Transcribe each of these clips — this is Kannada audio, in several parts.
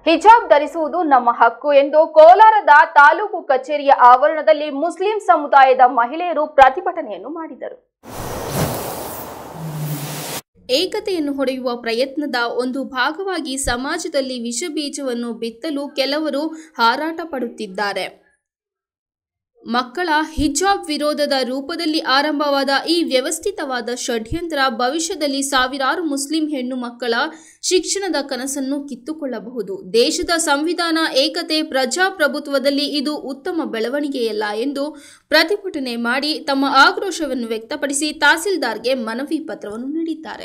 ಹಿಜಾಬ್ ಧರಿಸುವುದು ನಮ್ಮ ಹಕ್ಕು ಎಂದು ಕೋಲಾರದ ತಾಲೂಕು ಕಚೇರಿಯ ಆವರಣದಲ್ಲಿ ಮುಸ್ಲಿಂ ಸಮುದಾಯದ ಮಹಿಳೆಯರು ಪ್ರತಿಭಟನೆಯನ್ನು ಮಾಡಿದರು ಏಕತೆಯನ್ನು ಹೊಡೆಯುವ ಪ್ರಯತ್ನದ ಒಂದು ಭಾಗವಾಗಿ ಸಮಾಜದಲ್ಲಿ ವಿಷಬೀಜವನ್ನು ಬಿತ್ತಲು ಕೆಲವರು ಹಾರಾಟ ಪಡುತ್ತಿದ್ದಾರೆ ಮಕ್ಕಳ ಹಿಜಾಬ್ ವಿರೋಧದ ರೂಪದಲ್ಲಿ ಆರಂಭವಾದ ಈ ವ್ಯವಸ್ಥಿತವಾದ ಷಡ್ಯಂತ್ರ ಭವಿಷ್ಯದಲ್ಲಿ ಸಾವಿರಾರು ಮುಸ್ಲಿಂ ಹೆಣ್ಣು ಮಕ್ಕಳ ಶಿಕ್ಷಣದ ಕನಸನ್ನು ಕಿತ್ತುಕೊಳ್ಳಬಹುದು ದೇಶದ ಸಂವಿಧಾನ ಏಕತೆ ಪ್ರಜಾಪ್ರಭುತ್ವದಲ್ಲಿ ಇದು ಉತ್ತಮ ಬೆಳವಣಿಗೆಯಲ್ಲ ಎಂದು ಪ್ರತಿಭಟನೆ ಮಾಡಿ ತಮ್ಮ ಆಕ್ರೋಶವನ್ನು ವ್ಯಕ್ತಪಡಿಸಿ ತಹಸೀಲ್ದಾರ್ಗೆ ಮನವಿ ಪತ್ರವನ್ನು ನೀಡಿದ್ದಾರೆ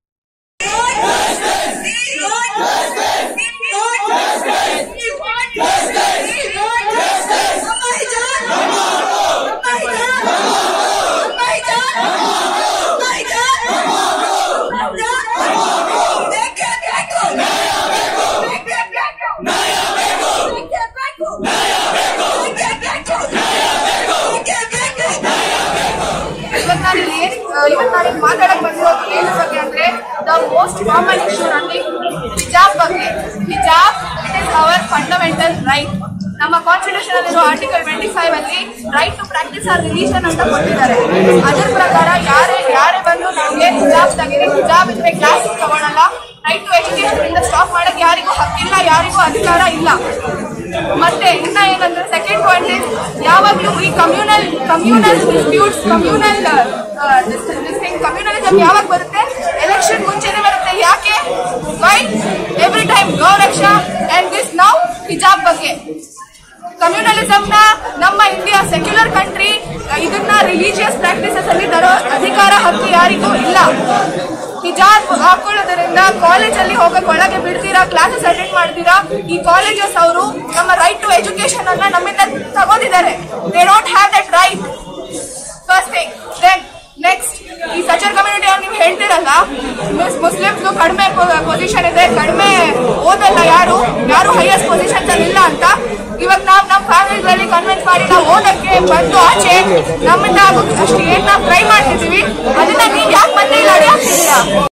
ಇವತ್ತು ನಾನು ಇಲ್ಲಿ ಏನ್ ಇವತ್ತು ನಾನು ಇಲ್ಲಿ ಮಾತಾಡಕ್ ಬಂದಿರೋದು ಏನ್ ಬಗ್ಗೆ ಅಂದ್ರೆ ದ ಮೋಸ್ಟ್ ಕಾಮನ್ ಇಶ್ಯೂ ನನಗೆ ಹಿಜಾಬ್ ಬಗ್ಗೆ ಹಿಜಾಬ್ it is our fundamental right ನಮ್ಮ ಕಾನ್ಸ್ಟಿಟ್ಯೂಷನ್ ಅಲ್ಲಿರೋ ಆರ್ಟಿಕಲ್ ಟ್ವೆಂಟಿ ಫೈವ್ ಅಲ್ಲಿ right to practise our religion ಅಂತ ಕೊಟ್ಟಿದ್ದಾರೆ ಅದ್ರ ಪ್ರಕಾರ ಯಾರೇ ಯಾರೇ ಬಂದು ನಮಗೆ ಹಿಜಾಬ್ ತೆಗೀರಿ ಹಿಜಾಬ್ ಇದ್ರೆ ಕ್ಲಾಸ್ ತಗೊಳಲ್ಲ ರೈಟ್ ಟು ಎಜುಕೇಶನ್ ಇಂದ ಸ್ಟಾಪ್ ಮಾಡಕ್ ಯಾರಿಗೂ ಹಕ್ಕಿಲ್ಲ ಯಾರಿಗೂ ಅಧಿಕಾರ ಇಲ್ಲ ಮತ್ತೆ ಇನ್ನ ಏನಂದ್ರೆ ಸೆಕೆಂಡ್ ಪಾಯಿಂಟ್ ಇಸ್ ಯಾವಾಗ್ಲೂ ಈ communal communal disputes communal communalism ಯಾವಾಗ ಬರುತ್ತೆ ಎಲೆಕ್ಷನ್ ಮುಂಚೆನೆ ಬರುತ್ತೆ ಯಾಕೆ ವೈ ಎವ್ರಿ ಟೈಮ್ ಗೌರಕ್ಷಾ ಅಂಡ್ ದಿಸ್ ನೌ ಹಿಜಾಬ್ ಬಗ್ಗೆ ಕಮ್ಯುನಲಿಸಮ್ ನ ನಮ್ಮ ಇಂಡಿಯಾ ಸೆಕ್ಯುಲರ್ ಕಂಟ್ರಿ ಇದನ್ನ ರಿಲಿಜಿಯಸ್ ಪ್ರಾಕ್ಟೀಸಸ್ ಅಲ್ಲಿ ತರೋ ಅಧಿಕಾರ ಹಕ್ಕು ಯಾರಿಗೂ ಇಲ್ಲ ಹಿಜಾಬ್ ಹಾಕೊಳ್ಳೋದ್ರಿಂದ ಕಾಲೇಜ್ ಅಲ್ಲಿ ಹೋಗಕ್ ಒಳಗೆ ಬಿಡ್ತೀರಾ ಕ್ಲಾಸಸ್ ಅಟೆಂಡ್ ಮಾಡ್ತೀರಾ ಈ ಕಾಲೇಜಸ್ ಅವರು ನಮ್ಮ ರೈಟ್ ಟು ಎಜುಕೇಶನ್ ಅನ್ನ ನಮ್ಮಿಂದ ತಗೋದಿದ್ದಾರೆ they don't have that right first thing then next ಈ ಸಚರ್ ಕಮ್ಯುನಿಟಿ ಅವ್ರು ನೀವು ಹೇಳ್ತಿರಲ್ಲ ಮುಸ್ಲಿಮ್ಸ್ ಕಡಿಮೆ ಪೊಸಿಷನ್ ಇದೆ ಕಡಿಮೆ ಓದಲ್ಲ ಯಾರು ಯಾರು ಹೈಯೆಸ್ಟ್ ಪೊಸಿಷನ್ಸ್ ಅಲ್ಲಿ ಇಲ್ಲ ಅಂತ ಇವಾಗ ನಾವು ನಮ್ಮ ಫ್ಯಾಮಿಲಿಗಳಲ್ಲಿ ಕನ್ವಿನ್ಸ್ ಮಾಡಿ ನಾವು ಓದಕ್ಕೆ ಬಂದು ಆಚೆ ನಮ್ಮಿಂದ ಆಗೋದು ಅಷ್ಟು ಏನ್ ನಾವು ಟ್ರೈ ಮಾಡ್ತಿದೀವಿ ಅದನ್ನ ನೀವು ಯಾಕೆ ಬಂದು ಇಲ್ಲಿ ಅಡಿ ಹಾಕ್ತಿದ್ದೀರಾ